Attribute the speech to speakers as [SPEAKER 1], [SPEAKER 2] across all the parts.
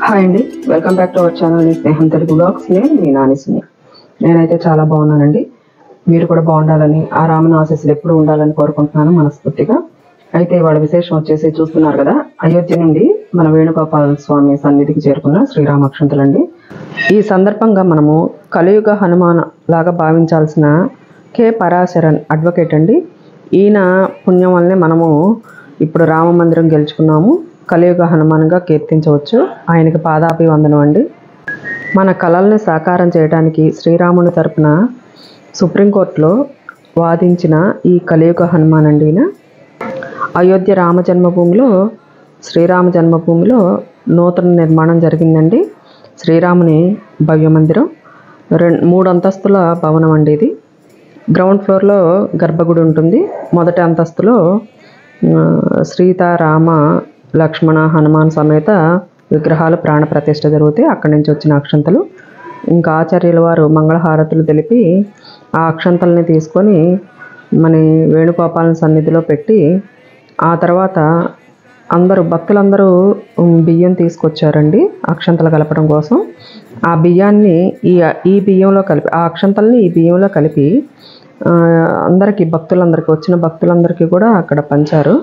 [SPEAKER 1] hi అండి welcome back to our channel Sneham Telugu blogs నేను మీ నానిసుని నేనైతే చాలా బాగున్నానండి మీరు కూడా బాగుండాలని ఆ రామన ఆశీస్సులు ఎప్పుడు ఉండాలని కోరుకుంటున్నాను మనస్ఫూర్తిగా అయితే ఇవాళ విశేషం వచ్చేసి చూస్తున్నారు కదా అయోధ్య నుండి మన వేణుగోపాల స్వామి సన్నిధికి చేరుకున్న శ్రీరామక్షంతులండి ఈ సందర్భంగా మనము కలియుగ హనుమాన్ లాగా భావించాల్సిన కె పరాశరన్ అడ్వకేట్ అండి ఈయన పుణ్యం వల్లనే మనము ఇప్పుడు రామ మందిరం గెలుచుకున్నాము కలియుగ హనుమాన్గా కీర్తించవచ్చు ఆయనకి పాదాపి వందనం అండి మన కళల్ని సాకారం చేయడానికి శ్రీరాముని తరపున సుప్రీంకోర్టులో వాదించిన ఈ కలియుగ హనుమాన్ అండి ఈయన అయోధ్య రామ జన్మభూమిలో శ్రీరామ జన్మభూమిలో నూతన నిర్మాణం జరిగిందండి శ్రీరాముని భవ్య మందిరం రెండు మూడు అంతస్తుల భవనం అండి ఇది గ్రౌండ్ ఫ్లోర్లో గర్భగుడి ఉంటుంది మొదటి అంతస్తులో ఆ, సీత రామ లక్ష్మణ హనుమాన్ సమేత విగ్రహాలు ప్రాణ ప్రతిష్ఠ జరుగుతాయి అక్కడి నుంచి వచ్చిన అక్షంతలు ఇంకా ఆచార్యుల వారు మంగళహారతులు తెలిపి ఆ అక్షంతల్ని తీసుకొని మన వేణుగోపాలన సన్నిధిలో పెట్టి ఆ తర్వాత అందరూ భక్తులందరూ ఉమ్, బియ్యం తీసుకొచ్చారండి అక్షంతలు కలపడం కోసం ఆ బియ్యాన్ని ఈ ఈ బియ్యంలో కలిపి ఆ అక్షంతల్ని ఈ బియ్యంలో కలిపి ఆ, అందరికీ భక్తులందరికీ వచ్చిన భక్తులందరికీ కూడా అక్కడ పంచారు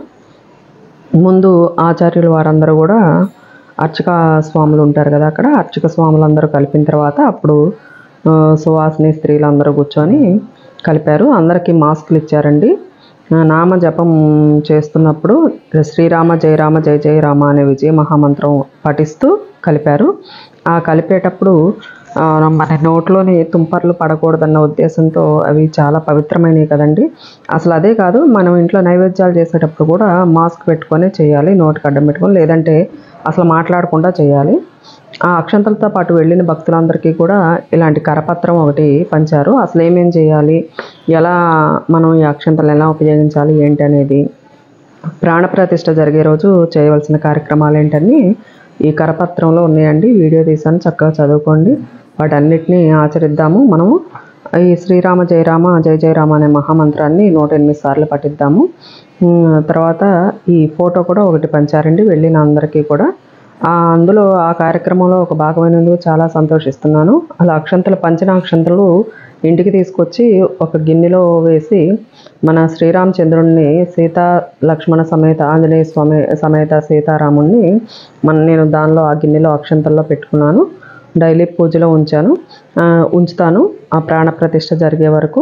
[SPEAKER 1] ముందు ఆచార్యులు వారందరూ కూడా అర్చక స్వాములు ఉంటారు కదా అక్కడ అర్చక స్వాములందరూ కలిపిన తర్వాత అప్పుడు ఆ, సువాసిని స్త్రీలందరూ కూర్చొని కలిపారు అందరికీ మాస్కులు ఇచ్చారండి ఆ, నామ జపం చేస్తున్నప్పుడు శ్రీరామ జయరామ జయ జయ రామ అనే విజయ మహామంత్రం పఠిస్తూ కలిపారు ఆ కలిపేటప్పుడు ఆ, మన నోట్లోని తుంపర్లు పడకూడదన్న ఉద్దేశంతో అవి చాలా పవిత్రమైనవి కదండి అసలు అదే కాదు మనం ఇంట్లో నైవేద్యాలు చేసేటప్పుడు కూడా మాస్క్ పెట్టుకొని చేయాలి నోటికి అడ్డం పెట్టుకొని లేదంటే అసలు మాట్లాడకుండా చేయాలి ఆ అక్షంతలతో పాటు వెళ్ళిన భక్తులందరికీ కూడా ఇలాంటి కరపత్రం ఒకటి పంచారు అసలు ఏమేం చేయాలి ఎలా మనం ఈ అక్షంతలు ఎలా ఉపయోగించాలి ఏంటి అనేది ప్రాణప్రతిష్ఠ జరిగే రోజు చేయవలసిన కార్యక్రమాలు ఏంటని ఈ కరపత్రంలో ఉన్నాయండి వీడియో తీసాను చక్కగా చదువుకోండి వాటన్నిటిని ఆచరిద్దాము మనము ఈ శ్రీరామ జయరామ జయ జయరామ అనే మహామంత్రాన్ని నూట ఎనిమిది సార్లు పఠిద్దాము ఉమ్, తర్వాత ఈ ఫోటో కూడా ఒకటి పంచారండి వెళ్ళిన అందరికీ కూడా ఆ అందులో ఆ కార్యక్రమంలో ఒక భాగమైనందుకు చాలా సంతోషిస్తున్నాను అలా అక్షంతలు పంచిన అక్షంతలు ఇంటికి తీసుకొచ్చి ఒక గిన్నెలో వేసి మన శ్రీరామచంద్రుణ్ణి సీతా లక్ష్మణ సమేత ఆంజనేయ స్వామి సమేత సీతారాముణ్ణి మన నేను దానిలో ఆ గిన్నెలో అక్షంతల్లో పెట్టుకున్నాను డైలీ పూజలో ఉంచాను ఆ, ఉంచుతాను ఆ ప్రాణ ప్రతిష్ఠ జరిగే వరకు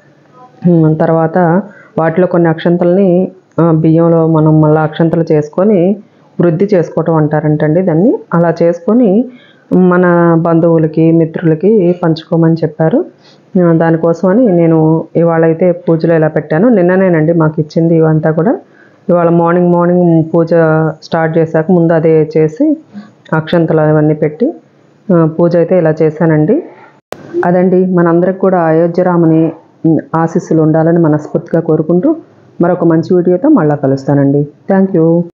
[SPEAKER 1] ఉమ్, తర్వాత వాటిలో కొన్ని అక్షంతల్ని ఆ, బియ్యంలో మనం మళ్ళీ అక్షంతలు చేసుకొని వృద్ధి చేసుకోవటం అంటారంటండి దాన్ని అలా చేసుకొని మన బంధువులకి మిత్రులకి పంచుకోమని చెప్పారు ఆ, దానికోసమని నేను ఇవాళ అయితే పూజలో ఇలా పెట్టాను నిన్ననేనండి మాకు ఇచ్చింది ఇవంతా కూడా ఇవాళ మార్నింగ్ మార్నింగ్ పూజ స్టార్ట్ చేశాక ముందు అదే చేసి అక్షంతలు అవన్నీ పెట్టి ఆ, పూజ అయితే ఇలా చేశానండి అదండి మనందరికి కూడా అయోధ్య రాముని ఉమ్, ఆశీస్సులు ఉండాలని మనస్ఫూర్తిగా కోరుకుంటూ మరొక మంచి వీడియోతో మళ్ళీ కలుస్తానండి థ్యాంక్ యూ